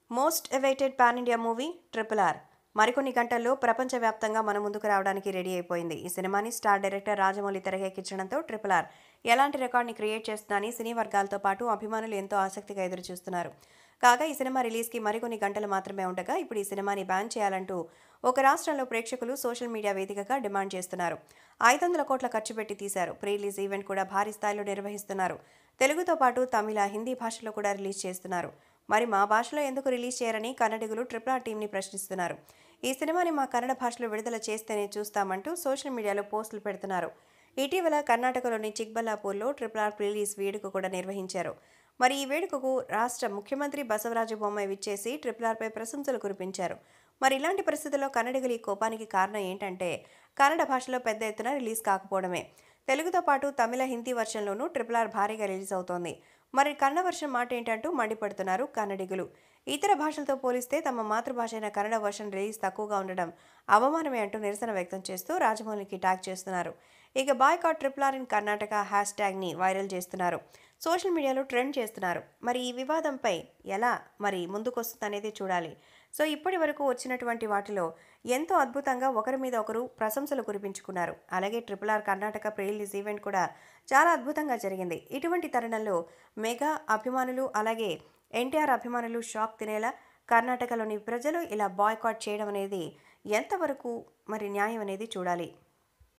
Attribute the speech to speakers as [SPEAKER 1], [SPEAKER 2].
[SPEAKER 1] most awaited pan India movie triple R మరికొన్ని గంటల్లో ప్రపంచవ్యాప్తంగా మన ముందుకు రావడానికి రెడీ అయిపోయింది ఈ సినిమాని స్టార్ డైరెక్టర్ రాజమౌళి తెరకెక్కించడంతో ట్రిపుల్ ఆర్ ఎలాంటి రికార్డ్ని క్రియేట్ చేస్తుందని సినీ వర్గాలతో పాటు అభిమానులు ఎంతో ఆసక్తిగా ఎదురుచూస్తున్నారు కాగా ఈ సినిమా రిలీజ్కి మరికొన్ని గంటలు మాత్రమే ఉండగా ఇప్పుడు ఈ సినిమాని బ్యాన్ చేయాలంటూ ఒక రాష్ట్రంలో ప్రేక్షకులు సోషల్ మీడియా వేదికగా డిమాండ్ చేస్తున్నారు ఐదు వందల కోట్ల ఖర్చు పెట్టి తీశారు ప్రీ రిలీజ్ ఈవెంట్ కూడా భారీ స్థాయిలో నిర్వహిస్తున్నారు తెలుగుతో పాటు తమిళ హిందీ భాషలో కూడా రిలీజ్ చేస్తున్నారు మరి మా భాషలో ఎందుకు రిలీజ్ చేయరని కన్నడిగులు ట్రిపుల్ ఆర్ టీంని ప్రశ్నిస్తున్నారు ఈ సినిమాని మా కన్నడ భాషలో విడుదల చేస్తేనే చూస్తామంటూ సోషల్ మీడియాలో పోస్టులు పెడుతున్నారు ఇటీవల కర్ణాటకలోని చిక్బల్లాపూర్లో ట్రిపుల్ ఆర్ రిలీజ్ వేడుక కూడా నిర్వహించారు మరి ఈ వేడుకకు రాష్ట్ర ముఖ్యమంత్రి బసవరాజు బొమ్మాయి విచ్చేసి ట్రిపుల్ ఆర్పై ప్రశంసలు కురిపించారు మరి ఇలాంటి పరిస్థితుల్లో కన్నడిగులు ఈ కోపానికి కారణం ఏంటంటే కన్నడ భాషలో పెద్ద ఎత్తున రిలీజ్ కాకపోవడమే తెలుగుతో పాటు తమిళ హిందీ వర్షన్లోనూ ట్రిపుల్ ఆర్ భారీగా రిలీజ్ అవుతోంది మరి కన్నడ వర్షన్ మాట ఏంటంటూ మండిపడుతున్నారు కన్నడిగులు ఇతర భాషలతో పోలిస్తే తమ మాతృభాష అయిన కన్నడ వర్షన్ రిలీజ్ తక్కువగా ఉండడం అవమానమే అంటూ నిరసన వ్యక్తం చేస్తూ రాజమౌళికి ట్యాగ్ చేస్తున్నారు ఇక boycott triple R in Karnataka hash ట్యాగ్ని వైరల్ చేస్తున్నారు సోషల్ మీడియాలో ట్రెండ్ చేస్తున్నారు మరి ఈ వివాదంపై ఎలా మరి ముందుకొస్తుంది అనేది చూడాలి సో ఇప్పటి వరకు వచ్చినటువంటి వాటిలో ఎంతో అద్భుతంగా ఒకరి మీద ఒకరు ప్రశంసలు కురిపించుకున్నారు అలాగే triple R Karnataka pre release event కూడా చాలా అద్భుతంగా జరిగింది ఇటువంటి తరుణంలో మెగా అభిమానులు అలాగే ఎన్టీఆర్ అభిమానులు షాక్ తినేలా కర్ణాటకలోని ప్రజలు ఇలా బాయ్కాట్ చేయడం అనేది ఎంతవరకు మరి న్యాయం అనేది చూడాలి